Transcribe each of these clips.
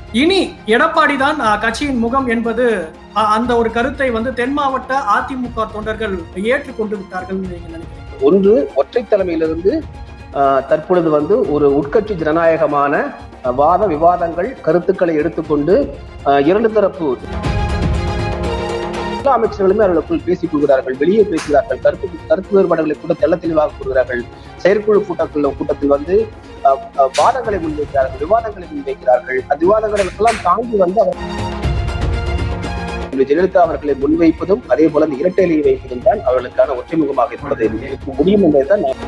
இனி எடப்பாடி தான் கட்சியின் முகம் என்பது அஹ், அந்த ஒரு கருத்தை வந்து தென் மாவட்ட அதிமுக தொண்டர்கள் ஏற்றுக்கொண்டு விட்டார்கள் நீங்க நினைக்கிறீங்க ஒன்று ஒற்றை தலைமையிலிருந்து ஆஹ், தற்பொழுது வந்து ஒரு உட்கட்சி ஜனநாயகமான ஆஹ், வாத விவாதங்கள் கருத்துக்களை எடுத்துக்கொண்டு ஆஹ், இரண்டு தரப்பு எல்லா அமைச்சர்களுமே அவர்களுக்குள் பேசிக் கொள்கிறார்கள் வெளியே பேசுகிறார்கள் கருத்து கருத்து வேறுபாடுகளை கூட தெள்ள தெளிவாக கூறுகிறார்கள் செயற்குழு கூட்டத்தில் கூட்டத்தில் வந்து ஆஹ், ஆஹ், வாதங்களை முன்வைக்கிறார்கள் விவாதங்களை முன்வைக்கிறார்கள் அந்த விவாதங்களுக்கெல்லாம் தாண்டி வந்து அவர் ஜெயலலிதா அவர்களை முன்வைப்பதும் அதே போல அந்த இரட்டையிலையை வைப்பதும் தான் அவர்களுக்கான ஒற்றைமுகமாக இருப்பது இருக்க முடியும் என்பதுதான் நான்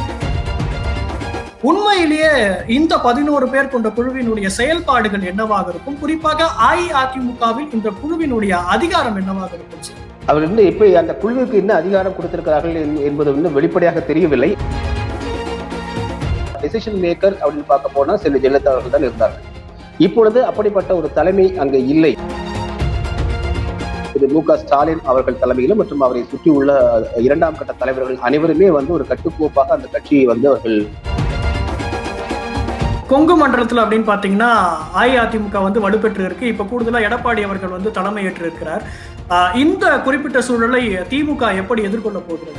உண்மையிலேயே இந்த பதினோரு பேர் கொண்ட குழுவினுடைய செயல்பாடுகள் என்னவாக இருக்கும் குறிப்பாக அஇஅதிமுகவில் இந்த குழுவினுடைய அதிகாரம் என்னவாக இருக்கும் சார்? அவர் இன்னும் எப்படி அந்த குழுவுக்கு என்ன அதிகாரம் கொடுத்திருக்கிறார்கள் என்- என்பது இன்னும் வெளிப்படையாக தெரியவில்லை டெசிஷன் மேக்கர் அப்படின்னு பார்க்க போனா செல்வி ஜெயலலிதா அவர்கள் தான் இருந்தார்கள் இப்பொழுது அப்படிப்பட்ட ஒரு தலைமை அங்கே இல்லை திரு மு க ஸ்டாலின் அவர்கள் தலைமையிலும் மற்றும் அவரை சுற்றியுள்ள இரண்டாம் கட்ட தலைவர்கள் அனைவருமே வந்து ஒரு கட்டுக்கோப்பாக அந்த கட்சியை வந்து அவர்கள் கொங்கு மண்டலத்துல அப்படின்னு பாத்தீங்கன்னா அஇஅதிமுக வந்து வலுப்பெற்று இருக்கு இப்ப கூடுதலா எடப்பாடி அவர்கள் வந்து தலைமையேற்று இருக்கிறார் ஆஹ் இந்த குறிப்பிட்ட சூழலை திமுக எப்படி எதிர்கொள்ள போகிறது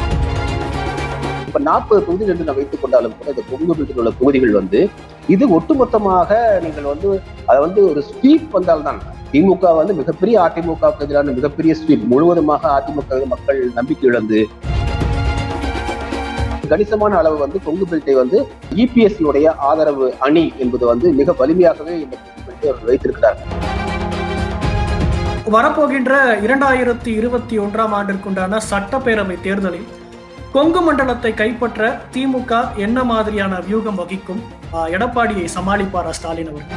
இப்ப நாற்பது தொகுதிகள் என்று நான் வைத்துக் கொண்டாலும் கூட இந்த கொங்குபேட்டில் உள்ள தொகுதிகள் வந்து இது ஒட்டுமொத்தமாக நீங்கள் வந்து அதை வந்து ஒரு ஸ்வீப் வந்தால்தான் திமுக வந்து மிகப்பெரிய அதிமுகவுக்கு எதிரான மிகப்பெரிய ஸ்வீப் முழுவதுமாக அதிமுக வில் மக்கள் நம்பிக்கை இழந்து கணிசமான அளவு வந்து கொங்குபேட்டை வந்து இபிஎஸ் ஆதரவு அணி என்பது வந்து மிக வலிமையாகவே இந்த கொங்குபேட்டை அவர்கள் வைத்திருக்கிறார்கள் வரப்போகின்ற இரண்டாயிரத்தி இருபத்தி ஒன்றாம் ஆண்டிற்குண்டான சட்டப்பேரவை தேர்தலில் கொங்கு மண்டலத்தை கைப்பற்ற திமுக என்ன மாதிரியான வியூகம் வகிக்கும் ஆஹ் எடப்பாடியை சமாளிப்பாரா ஸ்டாலின் அவர்கள்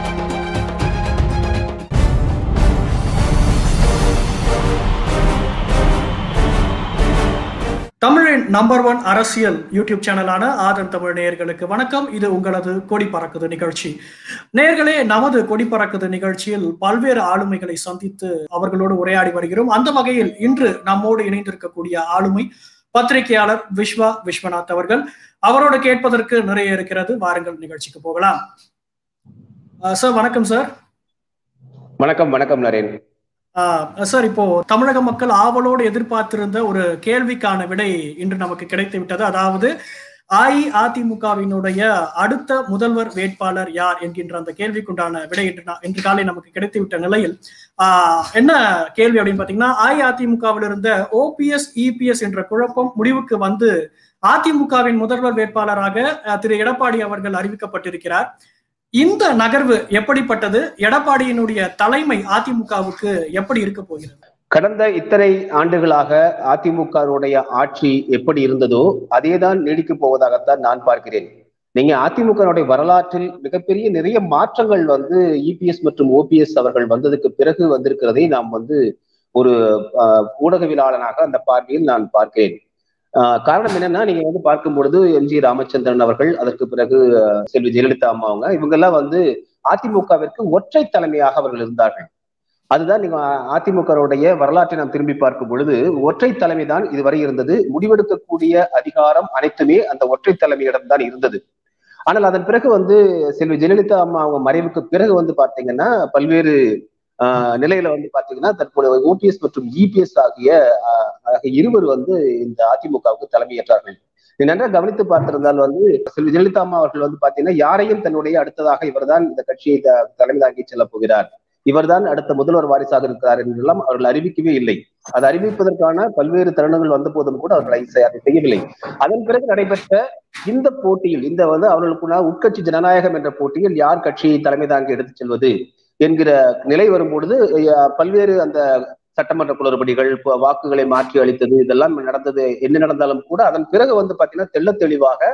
தமிழின் நம்பர் ஒன் அரசியல் யூடியூப் சேனலான ஆதன் தமிழ் நேயர்களுக்கு வணக்கம் இது உங்களது கொடி பறக்குது நிகழ்ச்சி நேயர்களே நமது கொடி பறக்குது நிகழ்ச்சியில் பல்வேறு ஆளுமைகளை சந்தித்து அவர்களோடு உரையாடி வருகிறோம் அந்த வகையில் இன்று நம்மோடு இணைந்திருக்கக்கூடிய ஆளுமை பத்திரிகையாளர் விஸ்வா விஸ்வநாத் அவர்கள் அவரோடு கேட்பதற்கு நிறைய இருக்கிறது வாருங்கள் நிகழ்ச்சிக்கு போகலாம் அஹ் சார் வணக்கம் சார் வணக்கம் வணக்கம் நரேன் ஆஹ் சார் இப்போ தமிழக மக்கள் ஆவலோடு எதிர்பார்த்திருந்த ஒரு கேள்விக்கான விடை இன்று நமக்கு கிடைத்து விட்டது அதாவது அஇஅதிமுகவினுடைய அடுத்த முதல்வர் வேட்பாளர் யார் என்கின்ற அந்த கேள்விக்குண்டான விடை இன்று நா- இன்று காலை நமக்கு கிடைத்துவிட்ட நிலையில் ஆஹ் என்ன கேள்வி அப்படின்னு பாத்தீங்கன்னா அஇஅதிமுகவில் இருந்த ஓபிஎஸ் இபிஎஸ் என்ற குழப்பம் முடிவுக்கு வந்து அதிமுகவின் முதல்வர் வேட்பாளராக அஹ், திரு எடப்பாடி அவர்கள் அறிவிக்கப்பட்டிருக்கிறார் இந்த நகர்வு எப்படிப்பட்டது எடப்பாடியினுடைய தலைமை அதிமுகவுக்கு எப்படி இருக்க போகிறது கடந்த இத்தனை ஆண்டுகளாக அதிமுகவுடைய ஆட்சி எப்படி இருந்ததோ அதேதான் நீடிக்கப் போவதாகத்தான் நான் பார்க்கிறேன் நீங்க அதிமுகவுடைய வரலாற்றில் மிகப்பெரிய நிறைய மாற்றங்கள் வந்து இபிஎஸ் மற்றும் ஓபிஎஸ் அவர்கள் வந்ததுக்கு பிறகு வந்திருக்கிறதை நாம் வந்து ஒரு ஆஹ், ஊடகவியலாளனாக அந்த பார்வையில் நான் பார்க்கிறேன் ஆஹ், காரணம் என்னன்னா நீங்க வந்து பார்க்கும் பொழுது எம் ஜி ராமச்சந்திரன் அவர்கள் அதற்கு பிறகு ஆஹ், செல்வி ஜெயலலிதா அம்மா அவங்க இவங்கெல்லாம் வந்து அதிமுகவிற்கு ஒற்றை தலைமையாக அவர்கள் இருந்தார்கள் அதுதான் நீங்க அதிமுகவுடைய வரலாற்றை நாம் திரும்பி பார்க்கும் பொழுது ஒற்றை தலைமை தான் இதுவரை இருந்தது முடிவெடுக்கக்கூடிய அதிகாரம் அனைத்துமே அந்த ஒற்றை தலைமையிடம் தான் இருந்தது ஆனால் அதன் பிறகு வந்து செல்வி ஜெயலலிதா அம்மா அவங்க மறைவுக்கு பிறகு வந்து பாத்தீங்கன்னா பல்வேறு ஆஹ், நிலையில வந்து பாத்தீங்கன்னா தற்போது ஓபிஎஸ் மற்றும் இபிஎஸ் ஆகிய ஆஹ், ஆகிய இருவர் வந்து இந்த அதிமுகவுக்கு தலைமையேற்றார்கள் நீ நன்றாக கவனித்து பார்த்திருந்தால் வந்து செல்வி ஜெயலலிதா அம்மா அவர்கள் வந்து பாத்தீங்கன்னா யாரையும் தன்னுடைய அடுத்ததாக இவர்தான் இந்த கட்சியை த- தலைமை தாங்கி செல்ல போகிறார் இவர்தான் அடுத்த முதல்வர் வாரிசாக இருக்கிறார் என்றெல்லாம் அவர்கள் அறிவிக்கவே இல்லை அதை அறிவிப்பதற்கான பல்வேறு தருணங்கள் வந்த போதும் கூட அவர்கள் அதை செய்- அதை செய்யவில்லை அதன் பிறகு நடைபெற்ற இந்த போட்டியில் இந்த வந்து அவர்களுக்குள்ள உட்கட்சி ஜனநாயகம் என்ற போட்டியில் யார் கட்சியை தலைமை தாங்கி எடுத்துச் செல்வது என்கிற நிலை வரும்பொழுது அஹ், பல்வேறு அந்த சட்டமன்ற குளறுபடிகள் ப- வாக்குகளை மாற்றி அளித்தது இதெல்லாம் நடந்தது என்ன நடந்தாலும் கூட அதன் பிறகு வந்து பாத்தீங்கன்னா தெள்ள தெளிவாக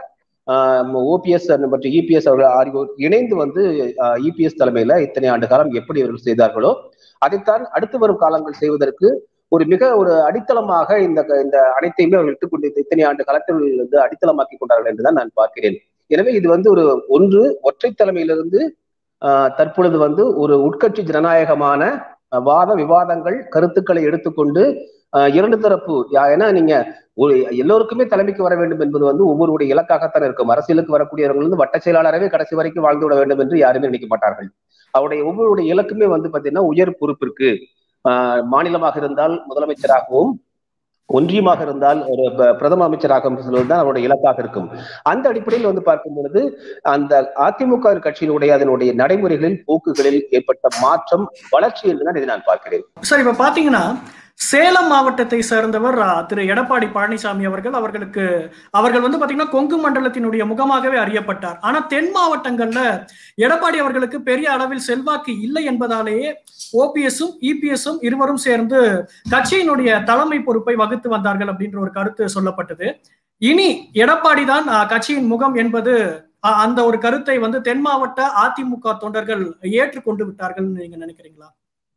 ஓபிஎஸ் மற்றும் இபிஎஸ் அவர்கள் ஆகியோர் இணைந்து வந்து இபிஎஸ் தலைமையில இத்தனை ஆண்டு காலம் எப்படி அவர்கள் செய்தார்களோ அதைத்தான் அடுத்து வரும் காலங்கள் செய்வதற்கு ஒரு மிக ஒரு அடித்தளமாக இந்த இந்த அனைத்தையுமே அவர்கள் இட்டுக்கொண்டு இத்தனை ஆண்டு காலத்தில் வந்து அடித்தளமாக்கி கொண்டார்கள் என்றுதான் நான் பார்க்கிறேன் எனவே இது வந்து ஒரு ஒன்று ஒற்றை தலைமையிலிருந்து ஆஹ், தற்பொழுது வந்து ஒரு உட்கட்சி ஜனநாயகமான அஹ், வாத விவாதங்கள் கருத்துக்களை எடுத்துக்கொண்டு ஆஹ், இரண்டு தரப்பு யா- ஏன்னா நீங்க ஒரு எல்லோருக்குமே தலைமைக்கு வர வேண்டும் என்பது வந்து ஒவ்வொருடைய இலக்காகத்தான் இருக்கும் அரசியலுக்கு வரக்கூடியவர்கள் வந்து வட்ட செயலாளரவே கடைசி வரைக்கும் வாழ்ந்து விட வேண்டும் என்று யாருமே நினைக்க மாட்டார்கள் அவருடைய ஒவ்வொருடைய இலக்குமே வந்து பாத்தீங்கன்னா உயர் பொறுப்பிற்கு ஆஹ் மாநிலமாக இருந்தால் முதலமைச்சராகவும் ஒன்றியமாக இருந்தால் ஒரு பிரதம அமைச்சராக சொல்வதுதான் அவருடைய இலக்காக இருக்கும் அந்த அடிப்படையில் வந்து பார்க்கும் பொழுது அந்த அதிமுக கட்சியினுடைய அதனுடைய நடைமுறைகளில் போக்குகளில் ஏற்பட்ட மாற்றம் வளர்ச்சி என்றுதான் இதை நான் பார்க்கிறேன் சார் இப்ப பாத்தீங்கன்னா சேலம் மாவட்டத்தை சேர்ந்தவர் திரு எடப்பாடி பழனிசாமி அவர்கள் அவர்களுக்கு அவர்கள் வந்து பாத்தீங்கன்னா கொங்கு மண்டலத்தினுடைய முகமாகவே அறியப்பட்டார் ஆனா தென் மாவட்டங்கள்ல எடப்பாடி அவர்களுக்கு பெரிய அளவில் செல்வாக்கு இல்லை என்பதாலேயே ஓபிஎஸும் இபிஎஸும் இருவரும் சேர்ந்து கட்சியினுடைய தலைமை பொறுப்பை வகுத்து வந்தார்கள் அப்படின்ற ஒரு கருத்து சொல்லப்பட்டது இனி எடப்பாடி தான் கட்சியின் முகம் என்பது அந்த ஒரு கருத்தை வந்து தென் மாவட்ட அதிமுக தொண்டர்கள் ஏற்றுக்கொண்டு விட்டார்கள் நீங்க நினைக்கிறீங்களா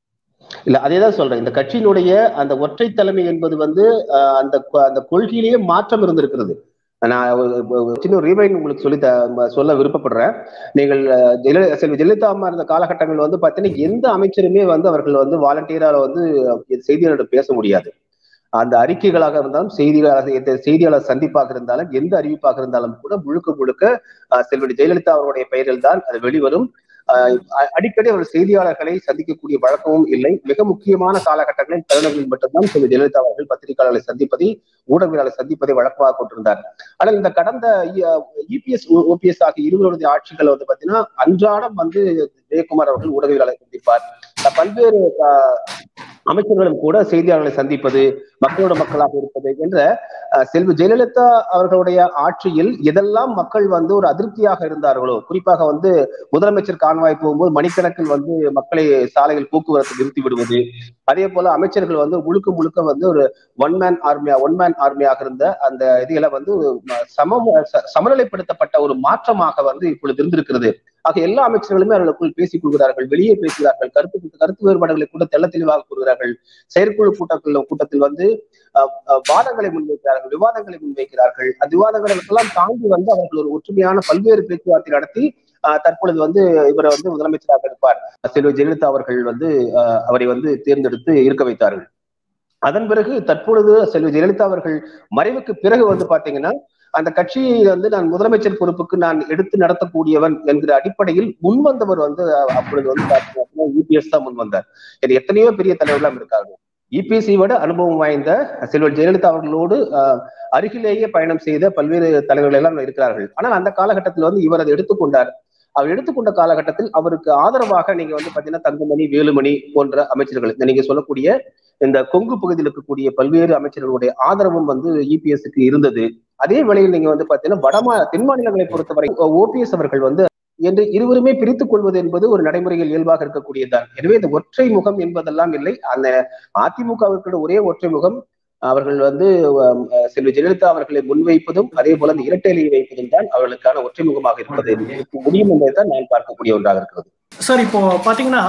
இல்ல அதேதான் சொல்றேன் இந்த கட்சியினுடைய அந்த ஒற்றை தலைமை என்பது வந்து அந்த அந்த கொள்கையிலேயே மாற்றம் இருந்திருக்கிறது நான் சின்ன ரீவைன் உங்களுக்கு சொல்லி சொல்ல விருப்பப்படுறேன் நீங்கள் ஜெயலலிதா செல்வி ஜெயலலிதா அம்மா இருந்த காலகட்டங்கள் வந்து பார்த்தீங்கன்னா எந்த அமைச்சருமே வந்து அவர்கள் வந்து வாலண்டியரால வந்து செய்தியாளர்கிட்ட பேச முடியாது அந்த அறிக்கைகளாக இருந்தாலும் செய்தியாளர் செய்தியாளர் சந்திப்பாக இருந்தாலும் எந்த அறிவிப்பாக இருந்தாலும் கூட முழுக்க முழுக்க செல்வி ஜெயலலிதா அவருடைய பெயரில் தான் அது வெளிவரும் அடிக்கடி அவர் செய்தியாளர்களை சந்திக்கக்கூடிய வழக்கமும் இல்லை மிக முக்கியமான காலகட்டங்களில் தருணங்களில் மட்டும்தான் செல்வி ஜெயலலிதா அவர்கள் பத்திரிகையாளர்களை சந்திப்பதை ஊடகவியலாளர் சந்திப்பதை வழக்கமாக கொண்டிருந்தார் ஆனால் இந்த கடந்த இபிஎஸ் ஓபிஎஸ் ஆகிய இருவருடைய ஆட்சிகள் வந்து பாத்தீங்கன்னா அன்றாடம் வந்து ஜெயக்குமார் அவர்கள் ஊடகவியலாளரை சந்திப்பார் பல்வேறு அமைச்சர்களும் கூட செய்தியாளர்களை சந்திப்பது மக்களோட மக்களாக இருப்பது என்ற செல்வி ஜெயலலிதா அவர்களுடைய ஆட்சியில் எதெல்லாம் மக்கள் வந்து ஒரு அதிருப்தியாக இருந்தார்களோ குறிப்பாக வந்து முதலமைச்சர் கான்வாய் போகும்போது மணிக்கணக்கில் வந்து மக்களை சாலைகள் போக்குவரத்து நிறுத்தி விடுவது அதே போல அமைச்சர்கள் வந்து முழுக்க முழுக்க வந்து ஒரு ஒன் மேன் ஆர்மியா ஒன் மேன் ஆர்மியாக இருந்த அந்த இதுல வந்து சம சமநிலைப்படுத்தப்பட்ட ஒரு மாற்றமாக வந்து இப்பொழுது இருந்திருக்கிறது ஆக எல்லா அமைச்சர்களுமே அவர்களுக்குள் பேசிக் கொள்கிறார்கள் வெளியே பேசுகிறார்கள் கருத்து கருத்து வேறுபாடுகளை கூட தெள்ள தெளிவாக கூறுகிறார்கள் செயற்குழு கூட்டத்தில் கூட்டத்தில் வந்து வாதங்களை முன்வைக்கிறார்கள் விவாதங்களை முன்வைக்கிறார்கள் அந்த விவாதங்களுக்கெல்லாம் தாண்டி வந்து அவர்கள் ஒரு ஒற்றுமையான பல்வேறு பேச்சுவார்த்தை நடத்தி தற்பொழுது வந்து இவரை வந்து முதலமைச்சராக இருப்பார் செல்வி ஜெயலலிதா அவர்கள் வந்து அவரை வந்து தேர்ந்தெடுத்து இருக்க வைத்தார்கள் அதன் பிறகு தற்பொழுது செல்வி ஜெயலலிதா அவர்கள் மறைவுக்கு பிறகு வந்து பாத்தீங்கன்னா அந்த கட்சியை வந்து நான் முதலமைச்சர் பொறுப்புக்கு நான் எடுத்து நடத்தக்கூடியவன் என்கிற அடிப்படையில் முன்வந்தவர் வந்து அப்பொழுது வந்து பாத்தீங்கன்னா யூபிஎஸ் தான் முன் வந்தார் இது எத்தனையோ பெரிய தலைவர்களாம் இருக்காங்க இபிஎஸ்சி விட அனுபவம் வாய்ந்த செல்வர் ஜெயலலிதா அவர்களோடு அருகிலேயே பயணம் செய்த பல்வேறு தலைவர்கள் எல்லாம் இருக்கிறார்கள் ஆனால் அந்த காலகட்டத்தில் வந்து இவர் அதை எடுத்துக்கொண்டார் அவர் எடுத்துக்கொண்ட காலகட்டத்தில் அவருக்கு ஆதரவாக நீங்க வந்து பாத்தீங்கன்னா தங்கமணி வேலுமணி போன்ற அமைச்சர்கள் நீங்க சொல்லக்கூடிய இந்த கொங்கு பகுதியில் இருக்கக்கூடிய பல்வேறு அமைச்சர்களுடைய ஆதரவும் வந்து இபிஎஸ்க்கு இருந்தது அதே வேளையில் நீங்க வந்து பாத்தீங்கன்னா வடமா தென் மாநிலங்களை பொறுத்தவரை ஓபிஎஸ் அவர்கள் வந்து என்று இருவருமே பிரித்துக் கொள்வது என்பது ஒரு நடைமுறையில் இயல்பாக இருக்கக்கூடியதுதான் எனவே இந்த ஒற்றை முகம் என்பதெல்லாம் இல்லை அந்த அதிமுகவிற்கு ஒரே ஒற்றை முகம் அவர்கள் வந்து செல்வி ஜெயலலிதா அவர்களை முன்வைப்பதும் அதே போல அந்த இரட்டையிலை வைப்பதும் தான் அவர்களுக்கான ஒற்றை முகமாக இருப்பது முடியும் என்பதைத்தான் நான் பார்க்கக்கூடிய ஒன்றாக இருக்கிறது சார் இப்போ பாத்தீங்கன்னா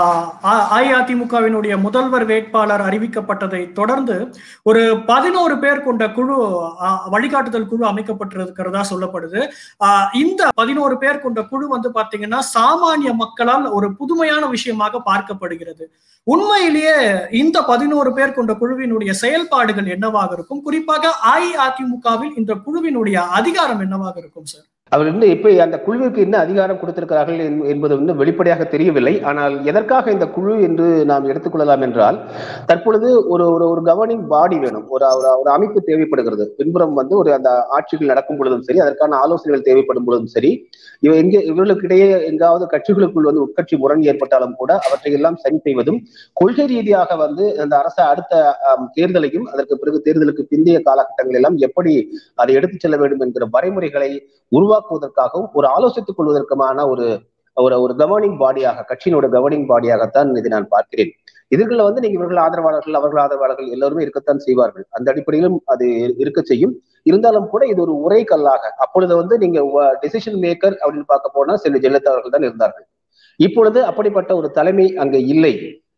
அஇஅதிமுகவினுடைய முதல்வர் வேட்பாளர் அறிவிக்கப்பட்டதை தொடர்ந்து ஒரு பதினோரு பேர் கொண்ட குழு வழிகாட்டுதல் குழு அமைக்கப்பட்டிருக்கிறதா சொல்லப்படுது இந்த பதினோரு பேர் கொண்ட குழு வந்து பாத்தீங்கன்னா சாமானிய மக்களால் ஒரு புதுமையான விஷயமாக பார்க்கப்படுகிறது உண்மையிலேயே இந்த பதினோரு பேர் கொண்ட குழுவினுடைய செயல்பாடுகள் என்னவாக இருக்கும் குறிப்பாக அஇஅதிமுகவில் இந்த குழுவினுடைய அதிகாரம் என்னவாக இருக்கும் சார் அவர் வந்து இப்ப அந்த குழுவிற்கு என்ன அதிகாரம் கொடுத்திருக்கிறார்கள் என்பது வந்து வெளிப்படையாக தெரியவில்லை ஆனால் எதற்காக இந்த குழு என்று நாம் எடுத்துக்கொள்ளலாம் என்றால் தற்பொழுது ஒரு ஒரு ஒரு கவர்னிங் பாடி வேணும் ஒரு ஒரு அமைப்பு தேவைப்படுகிறது பின்புறம் வந்து ஒரு அந்த ஆட்சிகள் நடக்கும் பொழுதும் சரி அதற்கான ஆலோசனைகள் தேவைப்படும் பொழுதும் சரி இவ எங்க இவர்களுக்கிடையே எங்காவது கட்சிகளுக்குள் வந்து உட்கட்சி முரண் ஏற்பட்டாலும் கூட அவற்றை எல்லாம் சரி செய்வதும் கொள்கை ரீதியாக வந்து அந்த அரசு அடுத்த தேர்தலையும் அதற்கு பிறகு தேர்தலுக்கு பிந்தைய காலகட்டங்கள் எல்லாம் எப்படி அதை எடுத்துச் செல்ல வேண்டும் என்கிற வரைமுறைகளை உருவாக்குவதற்காகவும் ஒரு ஆலோசித்துக் கொள்வதற்குமான ஒரு ஒரு ஒரு கவர்னிங் பாடியாக கட்சியினோட கவர்னிங் பாடியாகத்தான் இதை நான் பார்க்கிறேன் இதுகளில் வந்து நீங்க இவர்கள் ஆதரவாளர்கள் அவர்கள் ஆதரவாளர்கள் எல்லாருமே இருக்கத்தான் செய்வார்கள் அந்த அடிப்படையிலும் அது இருக்க செய்யும் இருந்தாலும் கூட இது ஒரு உரை கல்லாக அப்பொழுது வந்து நீங்க டிசிஷன் மேக்கர் அப்படின்னு பார்க்க போனா செல்வி ஜெயலலிதா அவர்கள் தான் இருந்தார்கள் இப்பொழுது அப்படிப்பட்ட ஒரு தலைமை அங்க இல்லை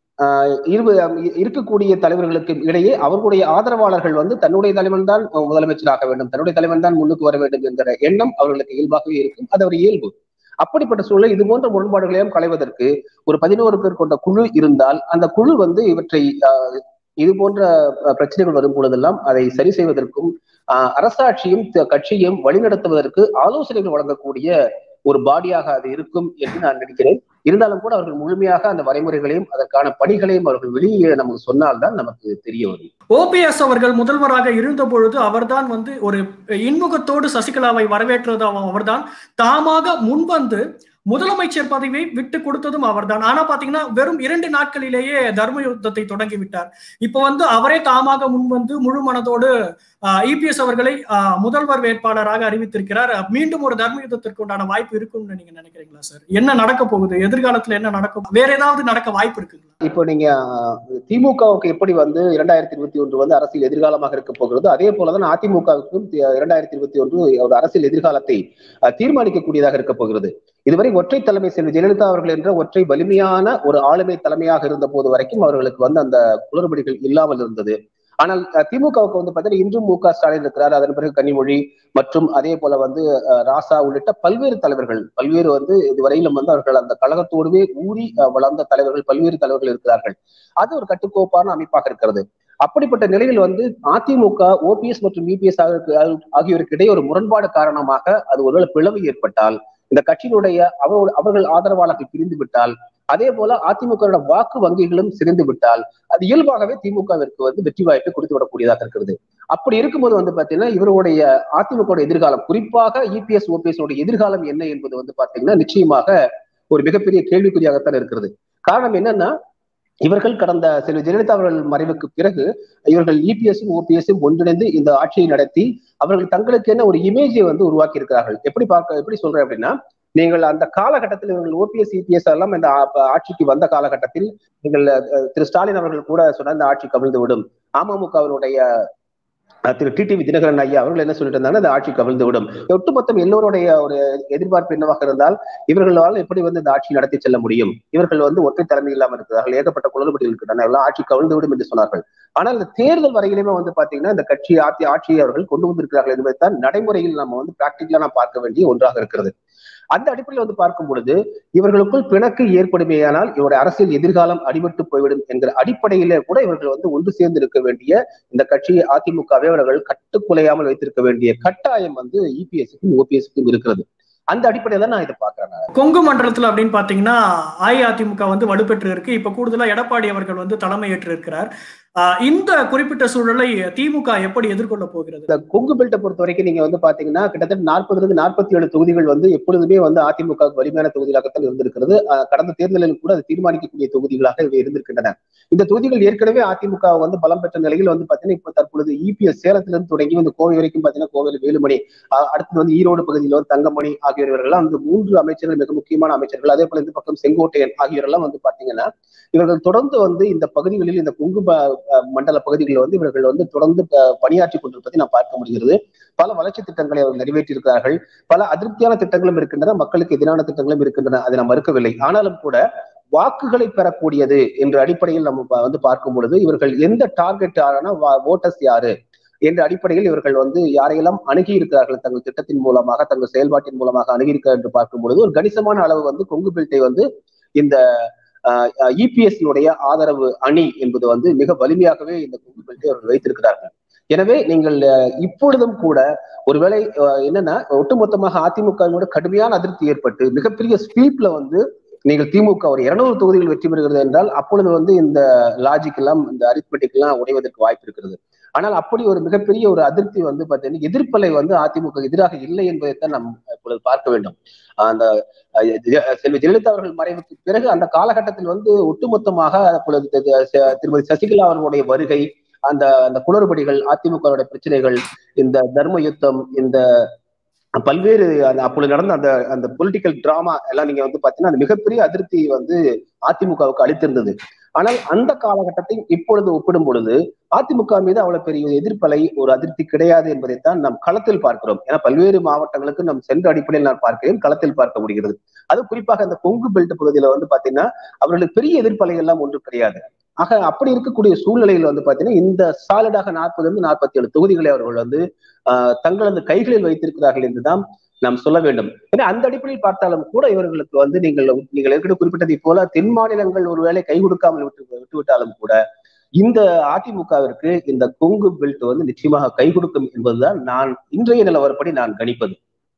இரு இருக்கக்கூடிய தலைவர்களுக்கு இடையே அவர்களுடைய ஆதரவாளர்கள் வந்து தன்னுடைய தலைவன் தான் முதலமைச்சராக வேண்டும் தன்னுடைய தலைவன் தான் முன்னுக்கு வர வேண்டும் என்கிற எண்ணம் அவர்களுக்கு இயல்பாகவே இருக்கும் அது ஒரு இயல்பு அப்படிப்பட்ட சூழல் இது போன்ற முரண்பாடுகளையும் களைவதற்கு ஒரு பதினோரு பேர் கொண்ட குழு இருந்தால் அந்த குழு வந்து இவற்றை இது போன்ற பிரச்சனைகள் வரும் பொழுதெல்லாம் அதை சரி செய்வதற்கும் அரசாட்சியும் கட்சியும் வழிநடத்துவதற்கு ஆலோசனைகள் வழங்கக்கூடிய ஒரு பாடியாக அது இருக்கும் என்று நான் நினைக்கிறேன் இருந்தாலும் கூட அவர்கள் முழுமையாக அந்த வரைமுறைகளையும் அதற்கான பணிகளையும் அவர்கள் வெளியே நமக்கு சொன்னால்தான் நமக்கு தெரிய வரும் ஓபிஎஸ் அவர்கள் முதல்வராக இருந்த பொழுது அவர்தான் வந்து ஒரு இன்முகத்தோடு சசிகலாவை வரவேற்றது அவர்தான் தாமாக முன்வந்து முதலமைச்சர் பதவியை விட்டு கொடுத்ததும் அவர்தான் ஆனா பாத்தீங்கன்னா வெறும் இரண்டு நாட்களிலேயே தர்ம யுத்தத்தை தொடங்கி விட்டார் இப்ப வந்து அவரே தாமாக முன்வந்து முழு மனதோடு இபிஎஸ் அவர்களை முதல்வர் வேட்பாளராக அறிவித்திருக்கிறார் மீண்டும் ஒரு தர்ம யுத்தத்திற்கு உண்டான வாய்ப்பு இருக்கும்னு நீங்க நினைக்கிறீங்களா சார் என்ன நடக்க போகுது எதிர்காலத்துல என்ன நடக்கும் வேற ஏதாவது நடக்க வாய்ப்பு இருக்குங்களா இப்போ நீங்க திமுகவுக்கு எப்படி வந்து இரண்டாயிரத்தி இருபத்தி ஒன்று வந்து அரசியல் எதிர்காலமாக இருக்க போகிறது அதே போலதான் அதிமுகவுக்கும் இரண்டாயிரத்தி இருபத்தி ஒன்று ஒரு அரசியல் எதிர்காலத்தை தீர்மானிக்கக்கூடியதாக இருக்க போகிறது இதுவரை ஒற்றை தலைமை செல்வி ஜெயலலிதா அவர்கள் என்ற ஒற்றை வலிமையான ஒரு ஆளுமை தலைமையாக இருந்த போது வரைக்கும் அவர்களுக்கு வந்து அந்த குளறுபடிகள் இல்லாமல் இருந்தது ஆனால் திமுகவுக்கு வந்து பார்த்தீங்கன்னா இன்றும் மு க ஸ்டாலின் இருக்கிறார் அதன் பிறகு கனிமொழி மற்றும் அதே போல வந்து ராசா உள்ளிட்ட பல்வேறு தலைவர்கள் பல்வேறு வந்து இதுவரையிலும் வந்து அவர்கள் அந்த கழகத்தோடுவே ஊறி வளர்ந்த தலைவர்கள் பல்வேறு தலைவர்கள் இருக்கிறார்கள் அது ஒரு கட்டுக்கோப்பான அமைப்பாக இருக்கிறது அப்படிப்பட்ட நிலையில் வந்து அதிமுக ஓபிஎஸ் மற்றும் இபிஎஸ் ஆகியோருக்கு இடையே ஒரு முரண்பாடு காரணமாக அது ஒருவேளை பிளவு ஏற்பட்டால் இந்த கட்சியினுடைய அவர்கள் அவர்கள் ஆதரவாளர்கள் பிரிந்து விட்டால் அதே போல அதிமுக வாக்கு வங்கிகளும் சிரிந்து விட்டால் அது இயல்பாகவே திமுகவிற்கு வந்து வெற்றி வாய்ப்பை கொடுத்து விடக்கூடியதாக இருக்கிறது அப்படி இருக்கும்போது வந்து பாத்தீங்கன்னா இவருடைய அதிமுக எதிர்காலம் குறிப்பாக இபிஎஸ் ஓபிஎஸ் எதிர்காலம் என்ன என்பது வந்து பாத்தீங்கன்னா நிச்சயமாக ஒரு மிகப்பெரிய கேள்விக்குறியாகத்தான் இருக்கிறது காரணம் என்னன்னா இவர்கள் கடந்த செல்வி ஜெயலலிதா அவர்கள் மறைவுக்கு பிறகு இவர்கள் இபிஎஸும் ஓபிஎஸும் ஒன்றிணைந்து இந்த ஆட்சியை நடத்தி அவர்கள் தங்களுக்கு என்ன ஒரு இமேஜை வந்து உருவாக்கி இருக்கிறார்கள் எப்படி பார்க்க எப்படி சொல்றேன் அப்படின்னா நீங்கள் அந்த காலகட்டத்தில் இவர்கள் ஓபிஎஸ் இபிஎஸ் எல்லாம் இந்த ஆட்சிக்கு வந்த காலகட்டத்தில் நீங்கள் திரு ஸ்டாலின் அவர்கள் கூட சொன்ன இந்த ஆட்சி கவிழ்ந்து விடும் அமமுகவினுடைய திரு டிடிவி தினகரன் ஐயா அவர்கள் என்ன சொல்லிட்டு இருந்தாங்க இந்த ஆட்சி கவிழ்ந்து விடும் ஒட்டுமொத்தம் எல்லோருடைய ஒரு எதிர்பார்ப்பு என்னவாக இருந்தால் இவர்களால் எப்படி வந்து இந்த ஆட்சி நடத்தி செல்ல முடியும் இவர்கள் வந்து ஒற்றை தலைமை இல்லாமல் இருக்கிறார்கள் ஏகப்பட்ட குளறுபடிகள் இருக்கின்றன ஆட்சி கவிழ்ந்து விடும் என்று சொன்னார்கள் ஆனால் இந்த தேர்தல் வரையிலுமே வந்து பாத்தீங்கன்னா இந்த கட்சி ஆட்சி ஆட்சியை அவர்கள் கொண்டு வந்திருக்கிறார்கள் என்பதைத்தான் நடைமுறையில் நம்ம வந்து பிராக்டிக்கலா நான் பார்க்க வேண்டிய ஒன்றாக இருக்கிறது அந்த அடிப்படையில் வந்து பார்க்கும் பொழுது இவர்களுக்குள் பிணக்கு ஏற்படுமேயானால் இவருடைய அரசியல் எதிர்காலம் அடிபட்டு போய்விடும் என்கிற அடிப்படையில கூட இவர்கள் வந்து ஒன்று சேர்ந்து இருக்க வேண்டிய இந்த கட்சியை அதிமுகவை அவர்கள் கட்டுக்குலையாமல் வைத்திருக்க வேண்டிய கட்டாயம் வந்து இபிஎஸ்க்கும் ஓபிஎஸ்க்கும் இருக்கிறது அந்த அடிப்படையில நான் இதை பாக்குறேன் கொங்கு மண்டலத்துல அப்படின்னு பாத்தீங்கன்னா அஇஅதிமுக வந்து வலுப்பெற்று இருக்கு இப்ப கூடுதலா எடப்பாடி அவர்கள் வந்து தலைமையேற்று இருக்கிறார் இந்த குறிப்பிட்ட சூழலை திமுக எப்படி எதிர்கொள்ள போகிறது இந்த கொங்கு பெல்ட்டை பொறுத்த வரைக்கும் நீங்க வந்து பாத்தீங்கன்னா கிட்டத்தட்ட நாற்பதுல இருந்து நாற்பத்தி ஏழு தொகுதிகள் வந்து எப்பொழுதுமே வந்து அதிமுக வலிமையான தொகுதிகளாகத்தான் இருந்திருக்கிறது கடந்த தேர்தலில் கூட அது தீர்மானிக்கக்கூடிய தொகுதிகளாக இவை இருந்திருக்கின்றன இந்த தொகுதிகள் ஏற்கனவே அதிமுக வந்து பலம் பெற்ற நிலையில் வந்து பாத்தீங்கன்னா இப்ப தற்பொழுது இபிஎஸ் சேலத்திலிருந்து தொடங்கி வந்து கோவை வரைக்கும் பாத்தீங்கன்னா கோவையில் வேலுமணி அடுத்து வந்து ஈரோடு பகுதியில் வந்து தங்கமணி ஆகியோர்கள்லாம் வந்து மூன்று அமைச்சர்கள் மிக முக்கியமான அமைச்சர்கள் அதே போல இந்த பக்கம் செங்கோட்டையன் ஆகியோரெல்லாம் வந்து பாத்தீங்கன்னா இவர்கள் தொடர்ந்து வந்து இந்த பகுதிகளில் இந்த கொங்கு மண்டல பகுதிகளில் வந்து இவர்கள் வந்து தொடர்ந்து பணியாற்றி கொண்டிருப்பதை நாம் பார்க்க முடிகிறது பல வளர்ச்சி திட்டங்களை அவர்கள் நிறைவேற்றியிருக்கிறார்கள் பல அதிருப்தியான திட்டங்களும் இருக்கின்றன மக்களுக்கு எதிரான திட்டங்களும் இருக்கின்றன அதை நாம் மறுக்கவில்லை ஆனாலும் கூட வாக்குகளை பெறக்கூடியது என்ற அடிப்படையில் நம்ம வந்து பார்க்கும் பொழுது இவர்கள் எந்த டார்கெட் ஆனா ஓட்டர்ஸ் யாரு என்ற அடிப்படையில் இவர்கள் வந்து யாரையெல்லாம் அணுகி இருக்கிறார்கள் தங்கள் திட்டத்தின் மூலமாக தங்கள் செயல்பாட்டின் மூலமாக அணுகியிருக்கிறார் என்று பார்க்கும் பொழுது ஒரு கணிசமான அளவு வந்து கொங்கு பெல்ட்டை வந்து இந்த இபிஎஸ் ஆதரவு அணி என்பது வந்து மிக வலிமையாகவே இந்த கொங்கு பெல்ட்டை அவர்கள் வைத்திருக்கிறார்கள் எனவே நீங்கள் இப்பொழுதும் கூட ஒருவேளை என்னன்னா ஒட்டுமொத்தமாக அதிமுகவினோட கடுமையான அதிருப்தி ஏற்பட்டு மிகப்பெரிய ஸ்பீட்ல வந்து நீங்கள் திமுக ஒரு இருநூறு தொகுதிகள் வெற்றி பெறுகிறது என்றால் அப்பொழுது வந்து இந்த லாஜிக் எல்லாம் இந்த அரித்மெட்டிக் எல்லாம் உடைவதற்கு வாய்ப்பு இருக்கிறது ஆனால் அப்படி ஒரு மிகப்பெரிய ஒரு அதிருப்தி வந்து பார்த்தீங்கன்னா எதிர்ப்பலை வந்து அதிமுக எதிராக இல்லை என்பதைத்தான் நாம் இப்பொழுது பார்க்க வேண்டும் அந்த செல்வி ஜெயலலிதா அவர்கள் மறைவுக்கு பிறகு அந்த காலகட்டத்தில் வந்து ஒட்டுமொத்தமாக அப்பொழுது திருமதி சசிகலா அவர்களுடைய வருகை அந்த அந்த குளறுபடிகள் அதிமுகவுடைய பிரச்சனைகள் இந்த தர்ம யுத்தம் இந்த பல்வேறு அந்த அப்பொழுது நடந்த அந்த அந்த பொலிட்டிக்கல் டிராமா எல்லாம் நீங்க வந்து பாத்தீங்கன்னா அந்த மிகப்பெரிய அதிருப்தி வந்து அதிமுகவுக்கு அளித்திருந்தது ஆனால் அந்த காலகட்டத்தை இப்பொழுது ஒப்பிடும் பொழுது அதிமுக மீது அவ்வளவு பெரிய எதிர்ப்பலை ஒரு அதிருப்தி கிடையாது என்பதைத்தான் நாம் களத்தில் பார்க்கிறோம் ஏன்னா பல்வேறு மாவட்டங்களுக்கு நாம் சென்ற அடிப்படையில் நான் பார்க்கிறேன் களத்தில் பார்க்க முடிகிறது அது குறிப்பாக அந்த கொங்கு பெல்ட் பகுதியில வந்து பாத்தீங்கன்னா அவர்களுக்கு பெரிய எதிர்ப்பலை எல்லாம் ஒன்றும் கிடையாது ஆக அப்படி இருக்கக்கூடிய சூழ்நிலையில் வந்து பாத்தீங்கன்னா இந்த சாலிடாக நாற்பதுல இருந்து நாற்பத்தி ஏழு தொகுதிகளை அவர்கள் வந்து ஆஹ் தங்களது கைகளில் வைத்திருக்கிறார்கள் என்றுதான் நாம் சொல்ல வேண்டும் ஏன்னா அந்த அடிப்படையில் பார்த்தாலும் கூட இவர்களுக்கு வந்து நீங்கள் நீங்கள் ஏற்கனவே குறிப்பிட்டதை போல தென் மாநிலங்கள் ஒருவேளை கை கொடுக்காமல் விட்டு விட்டுவிட்டாலும் கூட இந்த அதிமுகவிற்கு இந்த கொங்கு பெல்ட் வந்து நிச்சயமாக கை கொடுக்கும் என்பதுதான் நான் இன்றைய நிலவரப்படி நான் கணிப்பது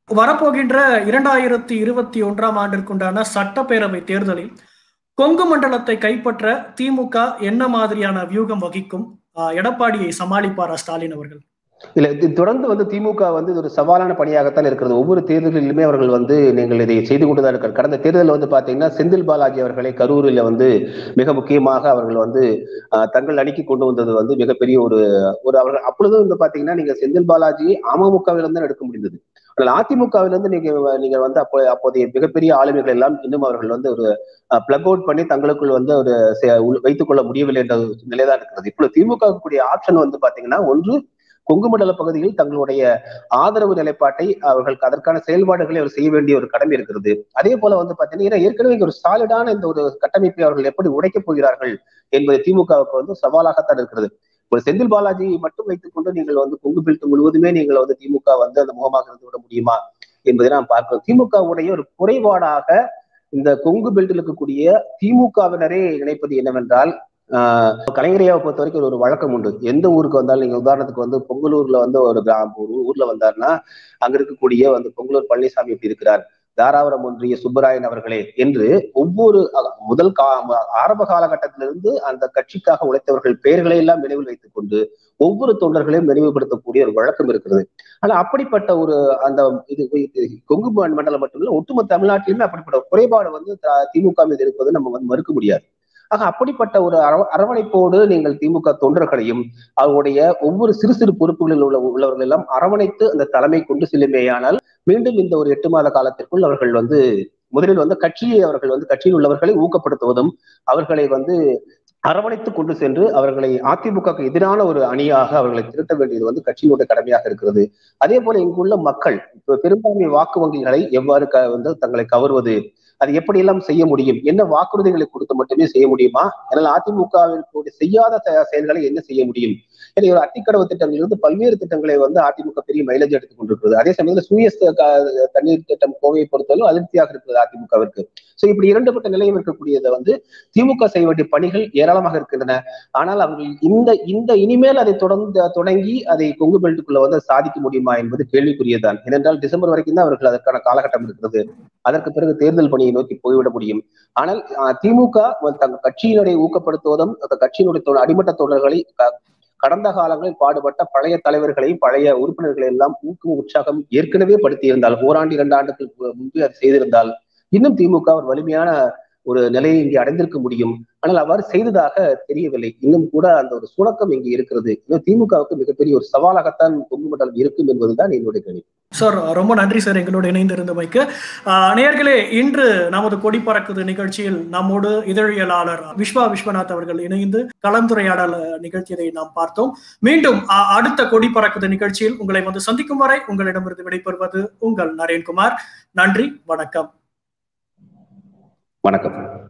வரப்போகின்ற இரண்டாயிரத்தி இருபத்தி ஒன்றாம் ஆண்டிற்குண்டான சட்டப்பேரவை தேர்தலில் கொங்கு மண்டலத்தை கைப்பற்ற திமுக என்ன மாதிரியான வியூகம் வகிக்கும் எடப்பாடியை சமாளிப்பாரா ஸ்டாலின் அவர்கள் இல்ல இது தொடர்ந்து வந்து திமுக வந்து இது ஒரு சவாலான பணியாகத்தான் இருக்கிறது ஒவ்வொரு தேர்தலிலுமே அவர்கள் வந்து நீங்கள் இதை செய்து கொண்டுதான் இருக்கிறார் கடந்த தேர்தலில் வந்து பாத்தீங்கன்னா செந்தில் பாலாஜி அவர்களை கரூரில் வந்து மிக முக்கியமாக அவர்கள் வந்து தங்கள் அணிக்கு கொண்டு வந்தது வந்து மிகப்பெரிய ஒரு ஒரு அவர்கள் அப்பொழுதும் வந்து பாத்தீங்கன்னா நீங்க செந்தில் பாலாஜி அமமுகவிலிருந்து தான் எடுக்க முடிந்தது ஆனால் அதிமுகவிலிருந்து நீங்க நீங்க வந்து அப்போ அப்போதைய மிகப்பெரிய ஆளுமைகள் எல்லாம் இன்னும் அவர்கள் வந்து ஒரு பிளக் அவுட் பண்ணி தங்களுக்குள் வந்து ஒரு வைத்துக் கொள்ள முடியவில்லை என்ற நிலைதான் இருக்கிறது இப்பொழுது திமுக கூடிய ஆப்ஷன் வந்து பாத்தீங்கன்னா ஒன்று கொங்கு மண்டல பகுதியில் தங்களுடைய ஆதரவு நிலைப்பாட்டை அவர்கள் அதற்கான செயல்பாடுகளை அவர் செய்ய வேண்டிய ஒரு கடமை இருக்கிறது அதே போல வந்து பாத்தீங்கன்னா ஏற்கனவே ஒரு சாலிடான இந்த ஒரு கட்டமைப்பை அவர்கள் எப்படி உடைக்கப் போகிறார்கள் என்பது திமுகவுக்கு வந்து சவாலாகத்தான் இருக்கிறது ஒரு செந்தில் பாலாஜி மட்டும் வைத்துக் கொண்டு நீங்கள் வந்து கொங்கு பெல்ட் முழுவதுமே நீங்கள் வந்து திமுக வந்து அந்த முகமாக இருந்து விட முடியுமா என்பதை நாம் பார்க்கிறோம் திமுகவுடைய ஒரு குறைபாடாக இந்த கொங்கு பெல்ட்டில் இருக்கக்கூடிய திமுகவினரே நினைப்பது என்னவென்றால் கலைஞரையாவை பொறுத்த வரைக்கும் ஒரு வழக்கம் உண்டு எந்த ஊருக்கு வந்தாலும் நீங்க உதாரணத்துக்கு வந்து பொங்கலூர்ல வந்து ஒரு கிராம ஒரு ஊர்ல வந்தாருன்னா அங்க இருக்கக்கூடிய வந்து பொங்கலூர் பழனிசாமி எப்படி இருக்கிறார் தாராபுரம் ஒன்றிய சுப்பராயன் அவர்களே என்று ஒவ்வொரு முதல் கா ஆரம்ப காலகட்டத்திலிருந்து அந்த கட்சிக்காக உழைத்தவர்கள் பெயர்களை எல்லாம் நினைவில் வைத்துக் கொண்டு ஒவ்வொரு தொண்டர்களையும் நினைவுபடுத்தக்கூடிய ஒரு வழக்கம் இருக்கிறது ஆனா அப்படிப்பட்ட ஒரு அந்த இது கொங்கு மண்டலம் மட்டுமில்ல ஒட்டுமொத்த தமிழ்நாட்டிலுமே அப்படிப்பட்ட குறைபாடு வந்து திமுக மீது இருப்பது நம்ம வந்து மறுக்க முடியாது ஆக அப்படிப்பட்ட ஒரு அரவணைப்போடு நீங்கள் திமுக தொண்டர்களையும் அவருடைய ஒவ்வொரு சிறு சிறு பொறுப்புகளில் உள்ள உள்ளவர்கள் எல்லாம் அரவணைத்து அந்த தலைமை கொண்டு செல்லுமேயானால் மீண்டும் இந்த ஒரு எட்டு மாத காலத்திற்குள் அவர்கள் வந்து முதலில் வந்து கட்சியை அவர்கள் வந்து கட்சியில் உள்ளவர்களை ஊக்கப்படுத்துவதும் அவர்களை வந்து அரவணைத்து கொண்டு சென்று அவர்களை அதிமுக எதிரான ஒரு அணியாக அவர்களை திருத்த வேண்டியது வந்து கட்சியினுடைய கடமையாக இருக்கிறது அதே போல இங்குள்ள மக்கள் பெரும்பான்மை வாக்கு வங்கிகளை எவ்வாறு வந்து தங்களை கவர்வது அது எப்படியெல்லாம் செய்ய முடியும் என்ன வாக்குறுதிகளை கொடுத்து மட்டுமே செய்ய முடியுமா என்னால் அதிமுகவிற்கு செய்யாத செயல்களை என்ன செய்ய முடியும் எனவே ஒரு அத்திக்கடவு திட்டங்களிலிருந்து பல்வேறு திட்டங்களை வந்து அதிமுக பெரிய மைலேஜ் எடுத்துக் கொண்டிருக்கிறது அதே சமயத்தில் சூயஸ் தண்ணீர் திட்டம் கோவையை பொறுத்தவரை அதிருப்தியாக இருக்கிறது அதிமுகவிற்கு சோ இப்படி இரண்டுபட்ட நிலையம் இருக்கக்கூடியதை வந்து திமுக செய்ய வேண்டிய பணிகள் ஏராளமாக இருக்கின்றன ஆனால் அவர்கள் இந்த இந்த இனிமேல் அதை தொடர்ந்து தொடங்கி அதை கொங்கு பெல்ட்டுக்குள்ள வந்து சாதிக்க முடியுமா என்பது கேள்விக்குரியதான் ஏனென்றால் டிசம்பர் வரைக்கும் தான் அவர்கள் அதற்கான காலகட்டம் இருக்கிறது அதற்கு பிறகு தேர்தல் பணியை நோக்கி போய்விட முடியும் ஆனால் திமுக தங்கள் கட்சியினுடைய ஊக்கப்படுத்துவதும் அந்த கட்சியினுடைய அடிமட்ட தொடர்களை கடந்த காலங்களில் பாடுபட்ட பழைய தலைவர்களையும் பழைய உறுப்பினர்களை எல்லாம் ஊக்கம் உற்சாகம் ஏற்கனவே படுத்தியிருந்தால் ஓராண்டு இரண்டு ஆண்டுகளுக்கு முன்பு அதை செய்திருந்தால் இன்னும் திமுக ஒரு வலிமையான ஒரு நிலையை இங்கே அடைந்திருக்க முடியும் ஆனால் அவ்வாறு செய்ததாக தெரியவில்லை இன்னும் கூட அந்த ஒரு சுணக்கம் இங்கே இருக்கிறது இன்னும் திமுகவுக்கு மிகப்பெரிய ஒரு சவாலாகத்தான் கொங்கு மண்டலம் இருக்கும் என்பதுதான் என்னுடைய கணிப்பு சார் ரொம்ப நன்றி சார் எங்களோடு இணைந்திருந்தமைக்கு நேர்களே இன்று நமது கொடி பறக்குது நிகழ்ச்சியில் நம்மோடு இதழியலாளர் விஸ்வா விஸ்வநாத் அவர்கள் இணைந்து கலந்துரையாடல் நிகழ்ச்சியை நாம் பார்த்தோம் மீண்டும் அடுத்த கொடி பறக்குது நிகழ்ச்சியில் உங்களை வந்து சந்திக்கும் வரை உங்களிடமிருந்து விடைபெறுவது உங்கள் நரேன்குமார் நன்றி வணக்கம் வணக்கம்